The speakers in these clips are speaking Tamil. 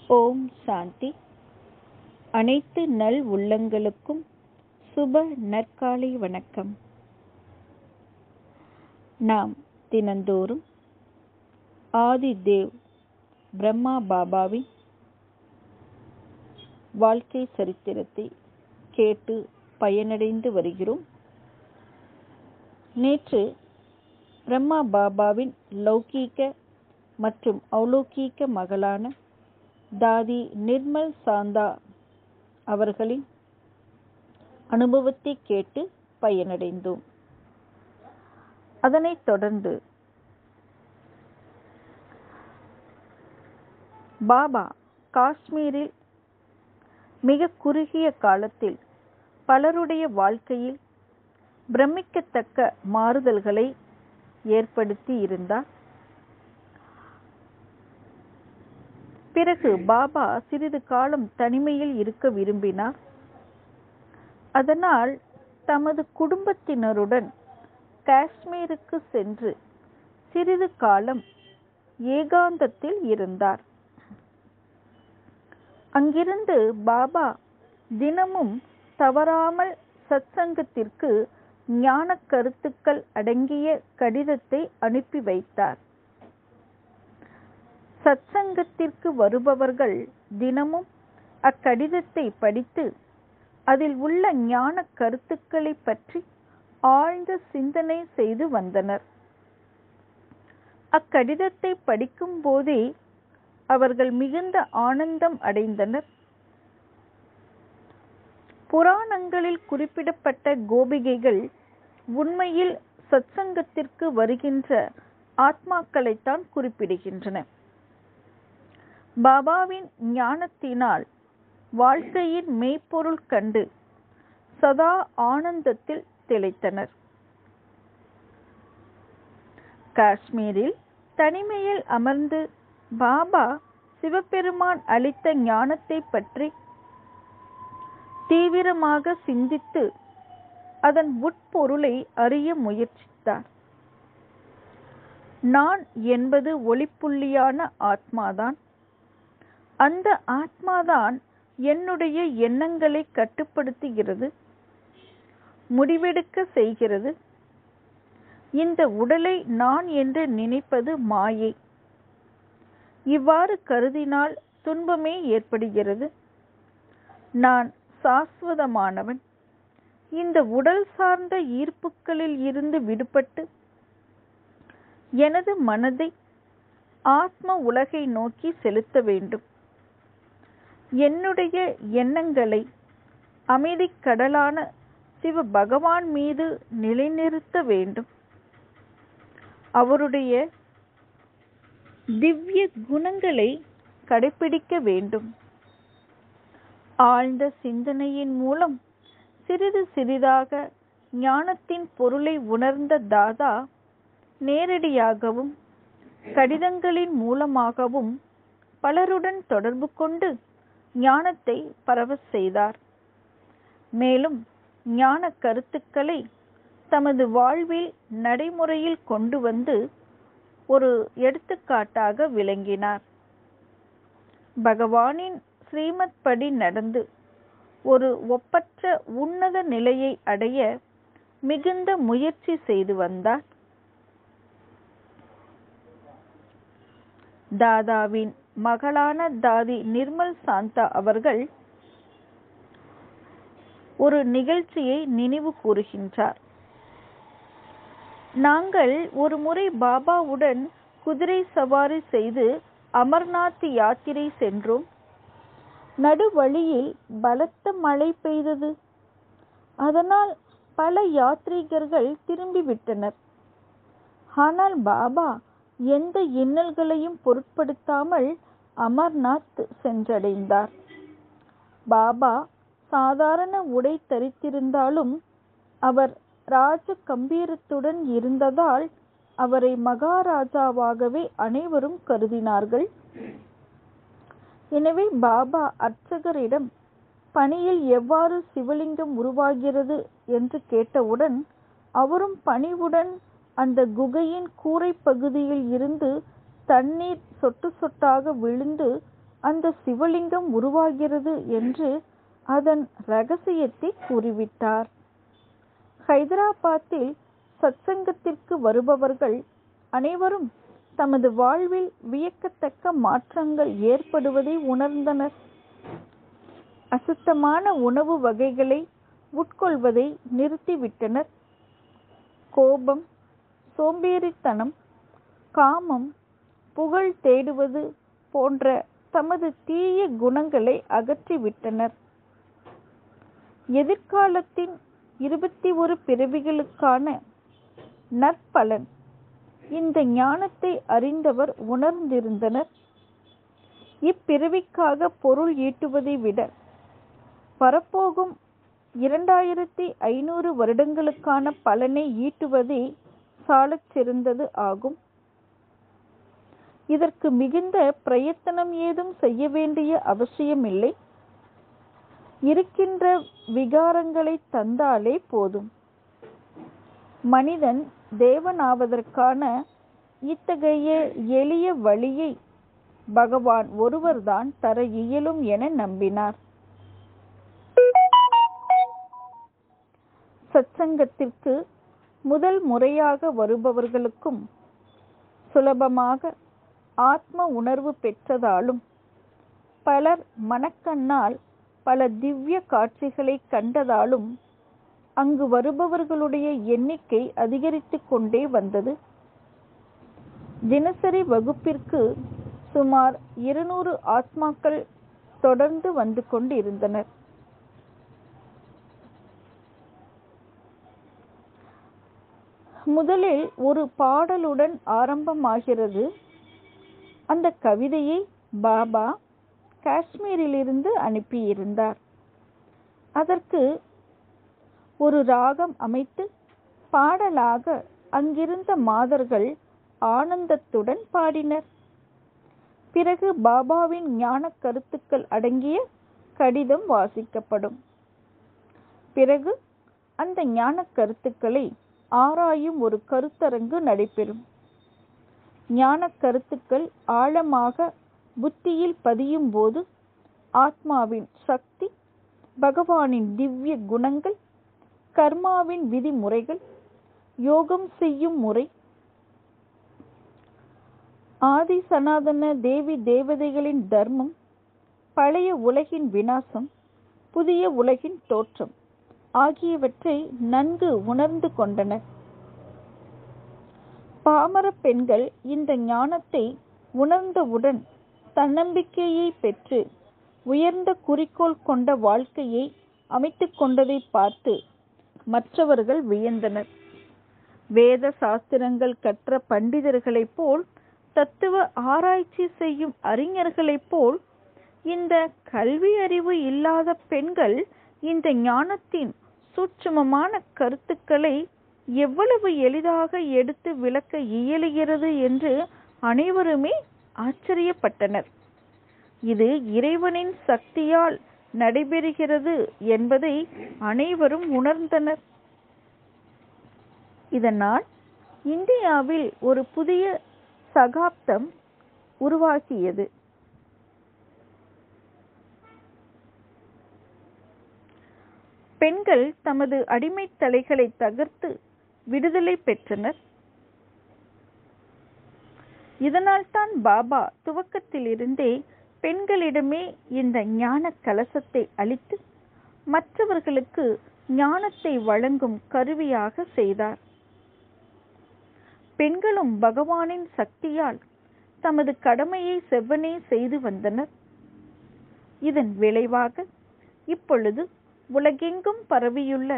ஓம் சாந்தி அனைத்து நல் உள்ளங்களுக்கும் சுப நற்காலை வணக்கம் நாம் தினந்தோறும் ஆதி தேவ் பிரம்மா பாபாவின் வாழ்க்கை சரித்திரத்தை கேட்டு பயனடைந்து வருகிறோம் நேற்று பிரம்மா பாபாவின் லௌகீக மற்றும் அலௌகீக மகளான தாதி நிர்மல் சாந்தா அவர்களின் அனுபவத்தை கேட்டு பயனடைந்தோம் அதனைத் தொடர்ந்து பாபா காஷ்மீரில் மிக குறுகிய காலத்தில் பலருடைய வாழ்க்கையில் பிரமிக்கத்தக்க மாறுதல்களை ஏற்படுத்தி இருந்தார் பிறகு பாபா சிறிது காலம் தனிமையில் இருக்க விரும்பினார் அதனால் தமது குடும்பத்தினருடன் காஷ்மீருக்கு சென்று சிறிது காலம் ஏகாந்தத்தில் இருந்தார் அங்கிருந்து பாபா தினமும் தவறாமல் சத்சங்கத்திற்கு ஞான கருத்துக்கள் அடங்கிய கடிதத்தை அனுப்பி வைத்தார் சத்சங்கத்திற்கு வருபவர்கள் தினமும் அக்கடிதத்தை படித்து அதில் உள்ள ஞான கருத்துக்களை பற்றி ஆழ்ந்த சிந்தனை செய்து வந்தனர் அக்கடிதத்தை படிக்கும் போதே அவர்கள் மிகுந்த ஆனந்தம் அடைந்தனர் புராணங்களில் குறிப்பிடப்பட்ட கோபிகைகள் உண்மையில் சத்சங்கத்திற்கு வருகின்ற ஆத்மாக்களைத்தான் குறிப்பிடுகின்றன பாபாவின் ஞானத்தினால் வாழ்க்கையின் மெய்ப்பொருள் கண்டு சதா ஆனந்தத்தில் திளைத்தனர் காஷ்மீரில் தனிமையில் அமர்ந்து பாபா சிவபெருமான் அளித்த ஞானத்தை பற்றி தீவிரமாக சிந்தித்து அதன் உட்பொருளை அறிய முயற்சித்தார் நான் என்பது ஒளிப்புள்ளியான ஆத்மாதான் அந்த ஆத்மாதான் என்னுடைய எண்ணங்களை கட்டுப்படுத்துகிறது முடிவெடுக்க செய்கிறது இந்த உடலை நான் என்று நினைப்பது மாயை இவ்வாறு கருதினால் துன்பமே ஏற்படுகிறது நான் சாஸ்வதமானவன் இந்த உடல் சார்ந்த ஈர்ப்புகளில் இருந்து விடுபட்டு எனது மனதை ஆத்ம உலகை நோக்கி செலுத்த வேண்டும் என்னுடைய எண்ணங்களை அமைதி கடலான சிவ பகவான் மீது நிலைநிறுத்த வேண்டும் அவருடைய திவ்ய குணங்களை கடைபிடிக்க வேண்டும் ஆழ்ந்த சிந்தனையின் மூலம் சிறிது சிறிதாக ஞானத்தின் பொருளை உணர்ந்த தாதா நேரடியாகவும் கடிதங்களின் மூலமாகவும் பலருடன் தொடர்பு கொண்டு ஞானத்தை பரவ செய்தார் மேலும் ஞான கருத்துக்களை தமது வாழ்வில் நடைமுறையில் கொண்டு வந்து ஒரு எடுத்துக்காட்டாக விளங்கினார் பகவானின் ஸ்ரீமத் படி நடந்து ஒரு ஒப்பற்ற உன்னத நிலையை அடைய மிகுந்த முயற்சி செய்து வந்தார் தாதாவின் மகளான தாதி நிர்மல் சாந்தா அவர்கள் ஒரு நிகழ்ச்சியை நினைவு கூறுகின்றார் நாங்கள் ஒரு முறை பாபாவுடன் குதிரை சவாரி செய்து அமர்நாத் யாத்திரை சென்றோம் நடுவழியில் பலத்த மழை பெய்தது அதனால் பல யாத்ரீகர்கள் திரும்பிவிட்டனர் ஆனால் பாபா எந்த இன்னல்களையும் பொருட்படுத்தாமல் அமர்நாத் சென்றடைந்தார் பாபா சாதாரண உடை தரித்திருந்தாலும் அவர் ராஜ கம்பீரத்துடன் இருந்ததால் அவரை மகாராஜாவாகவே அனைவரும் கருதினார்கள் எனவே பாபா அர்ச்சகரிடம் பனியில் எவ்வாறு சிவலிங்கம் உருவாகிறது என்று கேட்டவுடன் அவரும் பணிவுடன் அந்த குகையின் கூரை பகுதியில் இருந்து தண்ணீர் சொட்டு சொட்டாக விழுந்து அந்த சிவலிங்கம் உருவாகிறது என்று அதன் ரகசியத்தை கூறிவிட்டார் ஹைதராபாத்தில் சத்சங்கத்திற்கு வருபவர்கள் அனைவரும் தமது வாழ்வில் வியக்கத்தக்க மாற்றங்கள் ஏற்படுவதை உணர்ந்தனர் அசுத்தமான உணவு வகைகளை உட்கொள்வதை நிறுத்திவிட்டனர் கோபம் சோம்பேறித்தனம் காமம் புகழ் தேடுவது போன்ற தமது தீய குணங்களை அகற்றிவிட்டனர் எதிர்காலத்தின் இருபத்தி ஒரு பிறவிகளுக்கான நற்பலன் இந்த ஞானத்தை அறிந்தவர் உணர்ந்திருந்தனர் இப்பிறவிக்காக பொருள் ஈட்டுவதை விட வரப்போகும் இரண்டாயிரத்தி ஐநூறு வருடங்களுக்கான பலனை ஈட்டுவதே சாலச் சிறந்தது ஆகும் இதற்கு மிகுந்த பிரயத்தனம் ஏதும் செய்ய வேண்டிய அவசியமில்லை இருக்கின்ற விகாரங்களை தந்தாலே போதும் மனிதன் தேவனாவதற்கான இத்தகைய எளிய வழியை பகவான் ஒருவர்தான் தர இயலும் என நம்பினார் சத்சங்கத்திற்கு முதல் முறையாக வருபவர்களுக்கும் சுலபமாக ஆத்ம உணர்வு பெற்றதாலும் பலர் மனக்கண்ணால் பல திவ்ய காட்சிகளை கண்டதாலும் அங்கு வருபவர்களுடைய எண்ணிக்கை அதிகரித்து கொண்டே வந்தது தினசரி வகுப்பிற்கு சுமார் இருநூறு ஆத்மாக்கள் தொடர்ந்து வந்து கொண்டிருந்தனர் முதலில் ஒரு பாடலுடன் ஆரம்பமாகிறது அந்த கவிதையை பாபா காஷ்மீரிலிருந்து அனுப்பியிருந்தார் அதற்கு ஒரு ராகம் அமைத்து பாடலாக அங்கிருந்த மாதர்கள் ஆனந்தத்துடன் பாடினர் பிறகு பாபாவின் ஞான கருத்துக்கள் அடங்கிய கடிதம் வாசிக்கப்படும் பிறகு அந்த ஞான கருத்துக்களை ஆராயும் ஒரு கருத்தரங்கு நடைபெறும் ஞான கருத்துக்கள் ஆழமாக புத்தியில் பதியும் போது ஆத்மாவின் சக்தி பகவானின் திவ்ய குணங்கள் கர்மாவின் விதிமுறைகள் யோகம் செய்யும் முறை ஆதி சனாதன தேவி தேவதைகளின் தர்மம் பழைய உலகின் வினாசம் புதிய உலகின் தோற்றம் ஆகியவற்றை நன்கு உணர்ந்து கொண்டனர் பாமர பெண்கள் இந்த ஞானத்தை உணர்ந்தவுடன் தன்னம்பிக்கையை பெற்று உயர்ந்த குறிக்கோள் கொண்ட வாழ்க்கையை அமைத்துக் கொண்டதை பார்த்து மற்றவர்கள் வியந்தனர் வேத சாஸ்திரங்கள் கற்ற பண்டிதர்களைப் போல் தத்துவ ஆராய்ச்சி செய்யும் அறிஞர்களைப் போல் இந்த கல்வி அறிவு இல்லாத பெண்கள் இந்த ஞானத்தின் சூட்சுமமான கருத்துக்களை எவ்வளவு எளிதாக எடுத்து விளக்க இயலுகிறது என்று அனைவருமே ஆச்சரியப்பட்டனர் இது இறைவனின் சக்தியால் நடைபெறுகிறது என்பதை அனைவரும் உணர்ந்தனர் இதனால் இந்தியாவில் ஒரு புதிய சகாப்தம் உருவாகியது பெண்கள் தமது அடிமைத் தலைகளை தகர்த்து விடுதலை பெற்றனர் இதனால்தான் பாபா துவக்கத்திலிருந்தே பெண்களிடமே இந்த ஞான கலசத்தை அளித்து மற்றவர்களுக்கு ஞானத்தை வழங்கும் கருவியாக செய்தார் பெண்களும் பகவானின் சக்தியால் தமது கடமையை செவ்வனே செய்து வந்தனர் இதன் விளைவாக இப்பொழுது உலகெங்கும் பரவியுள்ள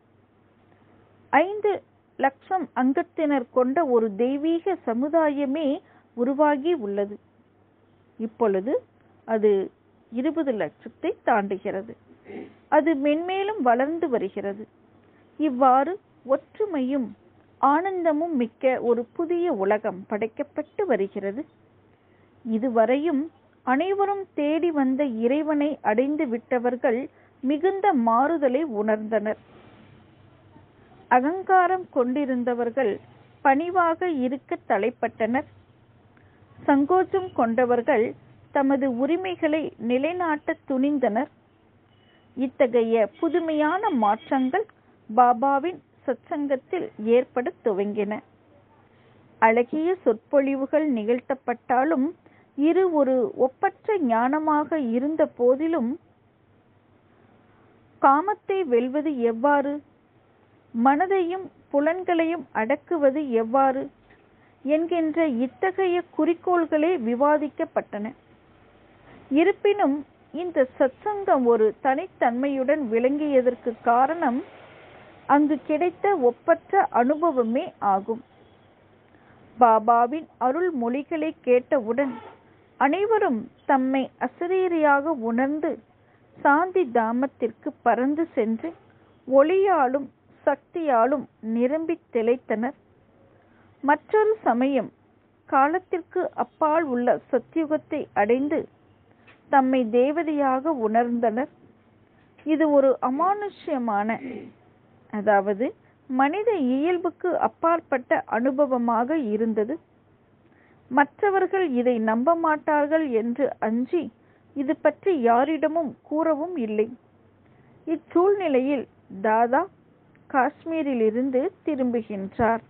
ஐந்து லட்சம் அங்கத்தினர் கொண்ட ஒரு தெய்வீக சமுதாயமே உருவாகி உள்ளது இப்பொழுது அது இருபது லட்சத்தை தாண்டுகிறது அது மென்மேலும் வளர்ந்து வருகிறது இவ்வாறு ஒற்றுமையும் ஆனந்தமும் மிக்க ஒரு புதிய உலகம் படைக்கப்பட்டு வருகிறது இதுவரையும் அனைவரும் தேடி வந்த இறைவனை அடைந்து விட்டவர்கள் மிகுந்த மாறுதலை உணர்ந்தனர் அகங்காரம் கொண்டிருந்தவர்கள் பணிவாக இருக்க தலைப்பட்டனர் சங்கோச்சம் கொண்டவர்கள் தமது உரிமைகளை நிலைநாட்ட துணிந்தனர் இத்தகைய புதுமையான மாற்றங்கள் பாபாவின் சத்சங்கத்தில் ஏற்பட துவங்கின அழகிய சொற்பொழிவுகள் நிகழ்த்தப்பட்டாலும் இரு ஒரு ஒப்பற்ற ஞானமாக இருந்த போதிலும் காமத்தை வெல்வது எவ்வாறு மனதையும் புலன்களையும் அடக்குவது எவ்வாறு என்கின்ற இத்தகைய குறிக்கோள்களே விவாதிக்கப்பட்டன இருப்பினும் இந்த சத்சங்கம் ஒரு தனித்தன்மையுடன் விளங்கியதற்கு காரணம் அங்கு கிடைத்த ஒப்பற்ற அனுபவமே ஆகும் பாபாவின் அருள் மொழிகளை கேட்டவுடன் அனைவரும் தம்மை அசரீரியாக உணர்ந்து சாந்தி தாமத்திற்கு பறந்து சென்று ஒளியாலும் சக்தியாலும் நிரம்பி திளைத்தனர் மற்றொரு சமயம் காலத்திற்கு அப்பால் உள்ள சத்தியுகத்தை அடைந்து தம்மை தேவதையாக உணர்ந்தனர் இது ஒரு அமானுஷ்யமான அதாவது மனித இயல்புக்கு அப்பாற்பட்ட அனுபவமாக இருந்தது மற்றவர்கள் இதை நம்ப மாட்டார்கள் என்று அஞ்சி இது பற்றி யாரிடமும் கூறவும் இல்லை இச்சூழ்நிலையில் தாதா காஷ்மீரிலிருந்து திரும்புகின்றார்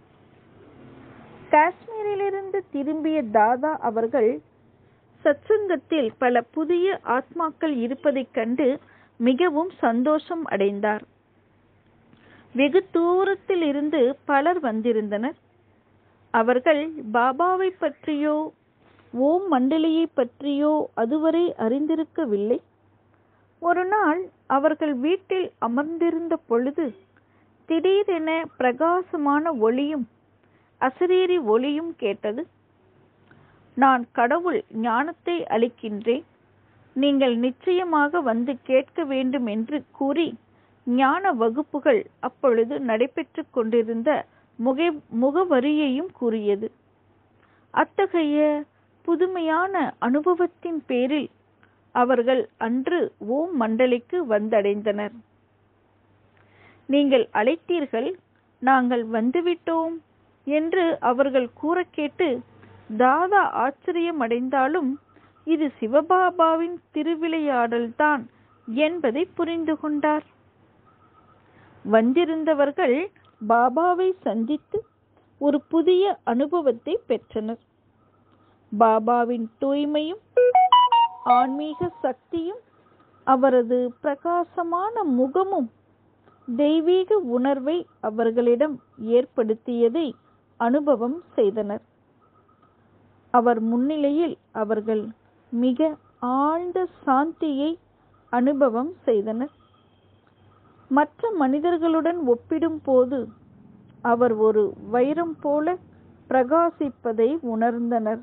காஷ்மீரிலிருந்து திரும்பிய தாதா அவர்கள் சத்சங்கத்தில் பல புதிய ஆத்மாக்கள் இருப்பதைக் கண்டு மிகவும் சந்தோஷம் அடைந்தார் வெகு தூரத்தில் இருந்து பலர் வந்திருந்தனர் அவர்கள் பாபாவை பற்றியோ ஓம் மண்டலியை பற்றியோ அதுவரை அறிந்திருக்கவில்லை ஒரு நாள் அவர்கள் வீட்டில் அமர்ந்திருந்த பொழுது திடீரென பிரகாசமான ஒளியும் அசரீரி ஒளியும் கேட்டது நான் கடவுள் ஞானத்தை அளிக்கின்றேன் நீங்கள் நிச்சயமாக வந்து கேட்க வேண்டும் என்று கூறி ஞான வகுப்புகள் அப்பொழுது நடைபெற்று கொண்டிருந்த முக முகவரியையும் கூறியது அத்தகைய புதுமையான அனுபவத்தின் பேரில் அவர்கள் அன்று ஓம் மண்டலிக்கு வந்தடைந்தனர் நீங்கள் அழைத்தீர்கள் நாங்கள் வந்துவிட்டோம் என்று அவர்கள் கூற கேட்டு தாதா ஆச்சரியமடைந்தாலும் இது சிவபாபாவின் திருவிளையாடல்தான் என்பதை புரிந்து கொண்டார் வந்திருந்தவர்கள் பாபாவை சந்தித்து ஒரு புதிய அனுபவத்தை பெற்றனர் பாபாவின் தூய்மையும் ஆன்மீக சக்தியும் அவரது பிரகாசமான முகமும் தெய்வீக உணர்வை அவர்களிடம் ஏற்படுத்தியதை அனுபவம் செய்தனர் அவர் முன்னிலையில் அவர்கள் மிக ஆழ்ந்த சாந்தியை அனுபவம் செய்தனர் மற்ற மனிதர்களுடன் ஒப்பிடும் போது அவர் ஒரு வைரம் போல பிரகாசிப்பதை உணர்ந்தனர்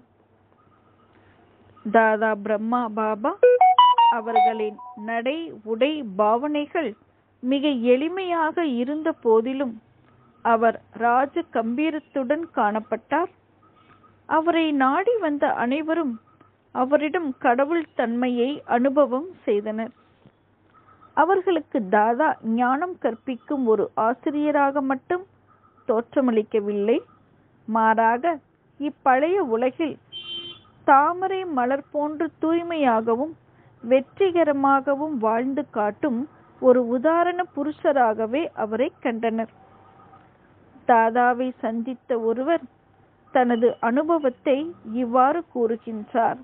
தாதா பிரம்மா பாபா அவர்களின் நடை உடை பாவனைகள் மிக எளிமையாக இருந்த போதிலும் அவர் ராஜ கம்பீரத்துடன் காணப்பட்டார் அவரை நாடி வந்த அனைவரும் அவரிடம் கடவுள் தன்மையை அனுபவம் செய்தனர் அவர்களுக்கு தாதா ஞானம் கற்பிக்கும் ஒரு ஆசிரியராக மட்டும் தோற்றமளிக்கவில்லை மாறாக இப்பழைய உலகில் தாமரை மலர் போன்று தூய்மையாகவும் வெற்றிகரமாகவும் வாழ்ந்து காட்டும் ஒரு உதாரண புருஷராகவே அவரை கண்டனர் தாதாவை சந்தித்த ஒருவர் தனது அனுபவத்தை இவ்வாறு கூறுகின்றார்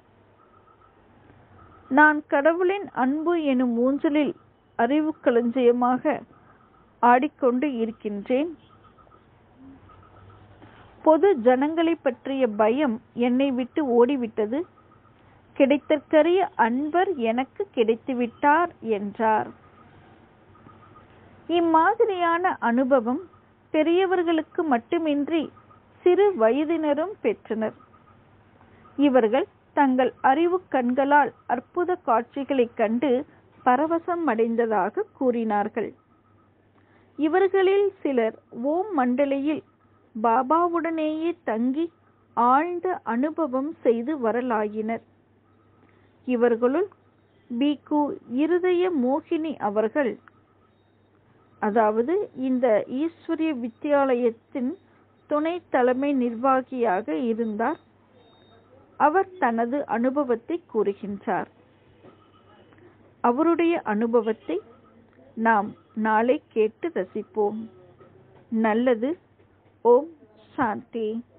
நான் கடவுளின் அன்பு எனும் ஊஞ்சலில் அறிவு களஞ்சியமாக ஆடிக்கொண்டு இருக்கின்றேன் பொது ஜனங்களை பற்றிய பயம் என்னை விட்டு ஓடிவிட்டது கிடைத்தற்கரிய அன்பர் எனக்கு கிடைத்துவிட்டார் என்றார் இம்மாதிரியான அனுபவம் பெரியவர்களுக்கு மட்டுமின்றி சிறு வயதினரும் பெற்றனர் இவர்கள் தங்கள் அறிவு கண்களால் அற்புத காட்சிகளைக் கண்டு பரவசம் அடைந்ததாக கூறினார்கள் இவர்களில் சிலர் ஓம் மண்டலியில் பாபாவுடனேயே தங்கி ஆழ்ந்த அனுபவம் செய்து வரலாயினர் இவர்களுள் பிகு இருதய மோகினி அவர்கள் அதாவது இந்த ஈஸ்வரிய வித்தியாலயத்தின் துணை தலைமை நிர்வாகியாக இருந்தார் அவர் தனது அனுபவத்தை கூறுகின்றார் அவருடைய அனுபவத்தை நாம் நாளை கேட்டு ரசிப்போம் நல்லது ஓம் சாந்தி